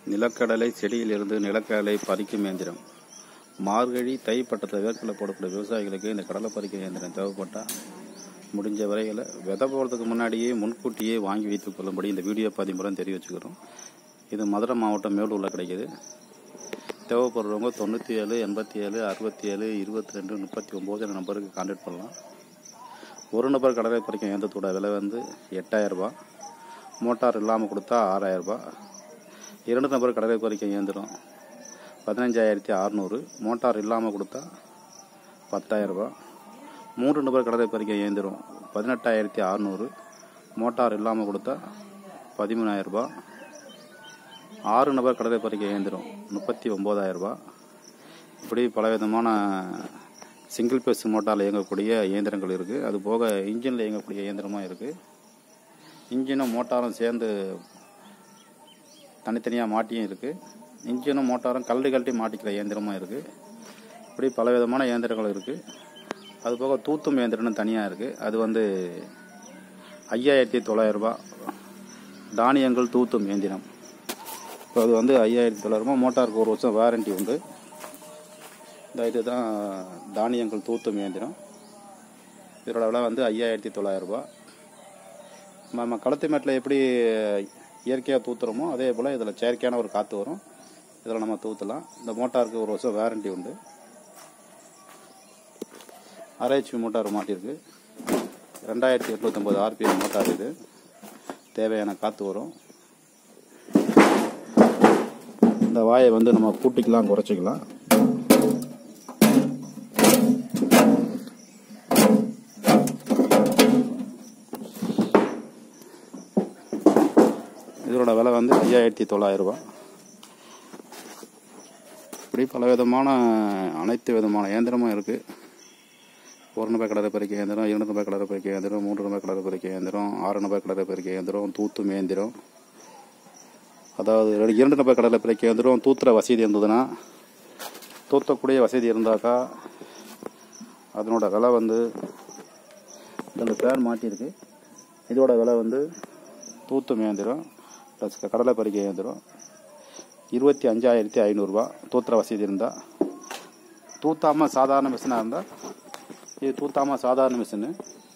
நிலக்கடலை செடியிலிருந்து நிலக்கடலை பறிக்கும் இயந்திரம் மார்கழி தை பட்டத்தில் வேர்க்கடலை போடக்கூடிய விவசாயிகளுக்கு இந்த கடலை பறிக்கும் இயந்திரம் தேவைப்பட்டால் முடிஞ்ச வரையில் விதை போடுறதுக்கு முன்னாடியே முன்கூட்டியே வாங்கி வைத்துக் கொள்ளும்படி இந்த வீடியோ பதிவு மூலம் தெரிய வச்சுக்கிறோம் இது மதுரை மாவட்டம் மேலூரில் கிடைக்குது தேவைப்படுறவங்க தொண்ணூற்றி ஏழு எண்பத்தி ஏழு அறுபத்தி ஏழு இருபத்தி ரெண்டு முப்பத்தி ஒம்பது நம்பருக்கு கான்டாக்ட் பண்ணலாம் ஒரு நபர் கடலை பறிக்கும் இயந்திரத்தோட விலை வந்து எட்டாயிரரூபா மோட்டார் இல்லாமல் கொடுத்தா ஆறாயிரரூபா இரண்டு நபர் கடலை பறிக்கும் இயந்திரம் பதினஞ்சாயிரத்தி அறநூறு மோட்டார் இல்லாமல் கொடுத்தா பத்தாயிரரூபா மூன்று நபர் கடலை பறிக்கும் இயந்திரம் பதினெட்டாயிரத்தி அறநூறு மோட்டார் இல்லாமல் கொடுத்தா பதிமூணாயிரரூபா ஆறு நபர் கடலை பறிக்க இயந்திரம் முப்பத்தி ஒம்பதாயிரரூபா இப்படி பலவிதமான சிங்கிள் பேஸ் மோட்டாரில் இயங்கக்கூடிய இயந்திரங்கள் இருக்குது அது போக இன்ஜினில் இயங்கக்கூடிய இயந்திரமும் இருக்குது இன்ஜினும் மோட்டாரும் சேர்ந்து தனித்தனியாக மாட்டியும் இருக்குது இன்ஜினும் மோட்டாரும் கழட்டி கழட்டி மாட்டிக்கிற இயந்திரமும் இருக்குது இப்படி பலவிதமான இயந்திரங்கள் இருக்குது அது போக தூத்தும் இயந்திரம்னு தனியாக இருக்குது அது வந்து ஐயாயிரத்தி தொள்ளாயிரரூபா தானியங்கள் தூத்தும் இயந்திரம் இப்போ அது வந்து ஐயாயிரத்தி தொள்ளாயிரரூபா மோட்டாருக்கு ஒரு வருஷம் வாரண்டி உண்டு இந்த இதுதான் தானியங்கள் தூத்தும் இயந்திரம் இதோட விலை வந்து ஐயாயிரத்தி தொள்ளாயிரரூபா நம்ம களத்து மேட்டில் எப்படி இயற்கையாக தூத்துறோமோ அதே போல் இதில் செயற்கையான ஒரு காற்று வரும் இதில் நம்ம தூத்தலாம் இந்த மோட்டாருக்கு ஒரு வருஷம் வாரண்டி உண்டு ஆராய்ச்சி மோட்டார் மாட்டிருக்கு ரெண்டாயிரத்தி எட்நூற்றம்பது ஆர்பிஎம் மோட்டார் இது தேவையான காற்று வரும் இந்த வாயை வந்து நம்ம கூட்டிக்கலாம் குறைச்சிக்கலாம் இதோட விலை வந்து ஐயாயிரத்தி தொள்ளாயிரரூபா இப்படி பல விதமான அனைத்து விதமான இயந்திரமும் இருக்குது ஒரு நபர் கடலை பறிக்க இயந்திரம் இரண்டு நபர் கடலை பறிக்க இயந்திரம் மூன்று நபர் கடலை பறிக்க இயந்திரம் ஆறு நபர் கடலை பறிக்க இயந்திரம் தூத்தும் இயந்திரம் அதாவது ரெண்டு- இரண்டு நபர் கடலை பறிக்க இயந்திரம் தூத்துற வசதி இருந்ததுன்னா தூத்தக்கூடிய வசதி இருந்தாக்கா அதனோட விலை வந்து ரெண்டு பேர் மாட்டியிருக்கு இதோட விலை வந்து தூத்தும் இயந்திரம் ப்ளஸ் கடலை பறிக்க இயந்திரம் இருபத்தி அஞ்சாயிரத்தி ஐநூறுரூவா தூத்துற வசதி இருந்தால் தூத்தாமல் சாதாரண மிஷினாக இருந்தால் இது தூத்தாமல் சாதாரண மிஷினு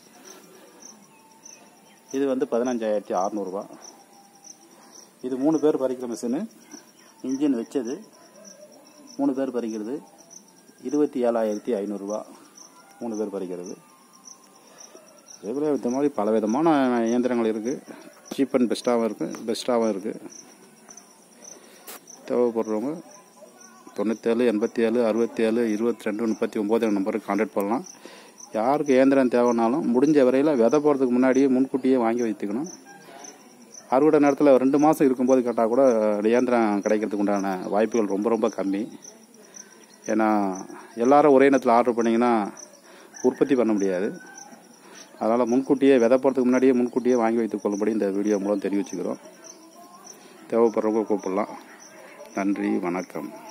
இது வந்து பதினஞ்சாயிரத்தி அறநூறுபா இது மூணு பேர் பறிக்கிற மிஷினு இன்ஜின் வச்சது மூணு பேர் பறிக்கிறது இருபத்தி ஏழாயிரத்தி ஐநூறுரூவா மூணு பேர் பறிக்கிறது அதேபோல் இந்த மாதிரி பல விதமான இயந்திரங்கள் இருக்குது சீப் அண்ட் பெஸ்ட்டாகவும் இருக்குது பெஸ்ட்டாகவும் இருக்குது தேவைப்படுறவங்க தொண்ணூற்றேழு எண்பத்தி ஏழு அறுபத்தி ஏழு இருபத்தி ரெண்டு முப்பத்தி ஒம்பது நம்பருக்கு கான்டாக்ட் பண்ணலாம் யாருக்கு இயந்திரம் தேவைனாலும் முடிஞ்ச வரையில் விதை போகிறதுக்கு முன்னாடியே முன்கூட்டியே வாங்கி வைத்துக்கணும் அறுவடை நேரத்தில் ரெண்டு மாதம் இருக்கும்போது கேட்டால் கூட இயந்திரம் கிடைக்கிறதுக்கு உண்டான வாய்ப்புகள் ரொம்ப ரொம்ப கம்மி ஏன்னா எல்லாரும் ஒரே நேரத்தில் ஆர்டர் பண்ணிங்கன்னா உற்பத்தி பண்ண முடியாது அதனால் முன்கூட்டியே விதை போகிறதுக்கு முன்னாடியே முன்கூட்டியே வாங்கி வைத்துக் கொள்ளும்படி இந்த வீடியோ மூலம் தெரிவிச்சுக்கிறோம் தேவைப்படுறவங்க கூப்பிடலாம் நன்றி வணக்கம்